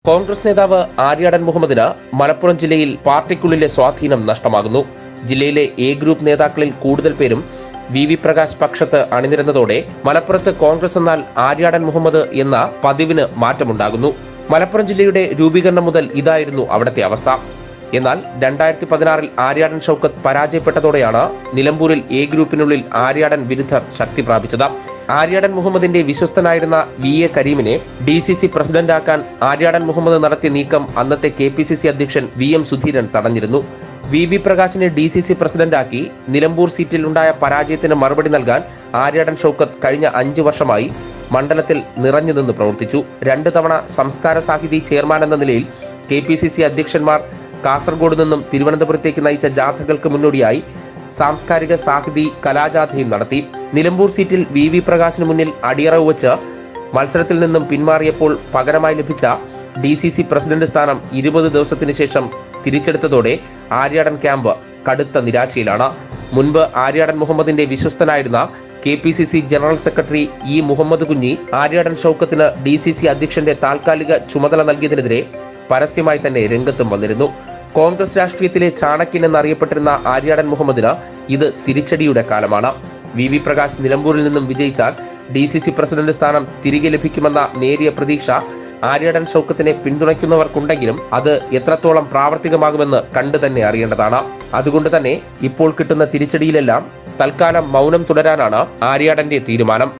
കോൺഗ്രസ് നേതാവ് ആര്യാടൻ മുഹമ്മദിന് മലപ്പുറം ജില്ലയിൽ പാർട്ടിക്കുള്ളിലെ സ്വാധീനം നഷ്ടമാകുന്നു ജില്ലയിലെ എ ഗ്രൂപ്പ് നേതാക്കളിൽ കൂടുതൽ പേരും വി വി പ്രകാശ് പക്ഷത്ത് അണിനിരുന്നതോടെ മലപ്പുറത്ത് കോൺഗ്രസ് എന്നാൽ ആര്യാടൻ മുഹമ്മദ് എന്ന പതിവിന് മാറ്റമുണ്ടാകുന്നു മലപ്പുറം ജില്ലയുടെ രൂപീകരണം മുതൽ ഇതായിരുന്നു അവിടുത്തെ അവസ്ഥ എന്നാൽ രണ്ടായിരത്തി പതിനാറിൽ ആര്യാടൻ ഷൗക്കത്ത് പരാജയപ്പെട്ടതോടെയാണ് നിലമ്പൂരിൽ എ ഗ്രൂപ്പിനുള്ളിൽ ആര്യാടൻ വിരുദ്ധർ ശക്തി പ്രാപിച്ചത് ആര്യാടൻ മുഹമ്മദിന്റെ വിശ്വസ്തനായിരുന്ന വി എ കരീമിനെ ഡി സി സി പ്രസിഡന്റാക്കാൻ ആര്യാടൻ മുഹമ്മദ് നടത്തിയ നീക്കം അന്നത്തെ കെ പി സി സി അധ്യക്ഷൻ വി എം സുധീരൻ തടഞ്ഞിരുന്നു വി വി പ്രകാശിനെ ഡി സി സി പ്രസിഡന്റാക്കി നിലമ്പൂർ സീറ്റിൽ ഉണ്ടായ പരാജയത്തിന് മറുപടി നൽകാൻ ആര്യാടൻ ഷൗക്കത്ത് കഴിഞ്ഞ അഞ്ചു വർഷമായി മണ്ഡലത്തിൽ നിറഞ്ഞു നിന്ന് പ്രവർത്തിച്ചു രണ്ട് തവണ സംസ്കാര സാഹിതി ചെയർമാൻ എന്ന നിലയിൽ കെ പി സി സി അധ്യക്ഷന്മാർ കാസർഗോഡ് നിന്നും തിരുവനന്തപുരത്തേക്ക് നയിച്ച ജാഥകൾക്ക് മുന്നോടിയായി സാംസ്കാരിക സാഹിതി കലാജാഥയും നടത്തി നിലമ്പൂർ സീറ്റിൽ വി വി പ്രകാശിന് മുന്നിൽ അടിയറവ് വെച്ച് മത്സരത്തിൽ നിന്നും പിന്മാറിയപ്പോൾ പകരമായി ലഭിച്ച ഡി സി സി പ്രസിഡന്റ് സ്ഥാനം ഇരുപത് ദിവസത്തിന് ശേഷം തിരിച്ചെടുത്തതോടെ ആര്യാടൻ ക്യാമ്പ് കടുത്ത നിരാശയിലാണ് മുൻപ് ആര്യാടൻ മുഹമ്മദിന്റെ വിശ്വസ്തനായിരുന്ന K P C C general secretary E Muhammad Kunhi Aryadan ഷൗക്കത്തിന് ഡി സി സി അധ്യക്ഷന്റെ താൽക്കാലിക ചുമതല നൽകിയതിനെതിരെ പരസ്യമായി തന്നെ രംഗത്തും വന്നിരുന്നു കോൺഗ്രസ് രാഷ്ട്രീയത്തിലെ ചാണക്യൻ എന്നറിയപ്പെട്ടിരുന്ന ആര്യാടൻ മുഹമ്മദിന് ഇത് തിരിച്ചടിയുടെ കാലമാണ് വി വി പ്രകാശ് നിലമ്പൂരിൽ നിന്നും വിജയിച്ചാൽ ഡി സി സി പ്രസിഡന്റ് സ്ഥാനം തിരികെ ലഭിക്കുമെന്ന നേരിയ പ്രതീക്ഷ ആര്യാടൻ ഷൗക്കത്തിനെ പിന്തുണയ്ക്കുന്നവർക്കുണ്ടെങ്കിലും അത് എത്രത്തോളം പ്രാവർത്തികമാകുമെന്ന് കണ്ടു തന്നെ അറിയേണ്ടതാണ് അതുകൊണ്ട് തന്നെ ഇപ്പോൾ കിട്ടുന്ന തിരിച്ചടിയിലെല്ലാം തൽക്കാലം മൗനം തുടരാനാണ് ആര്യാടന്റെ തീരുമാനം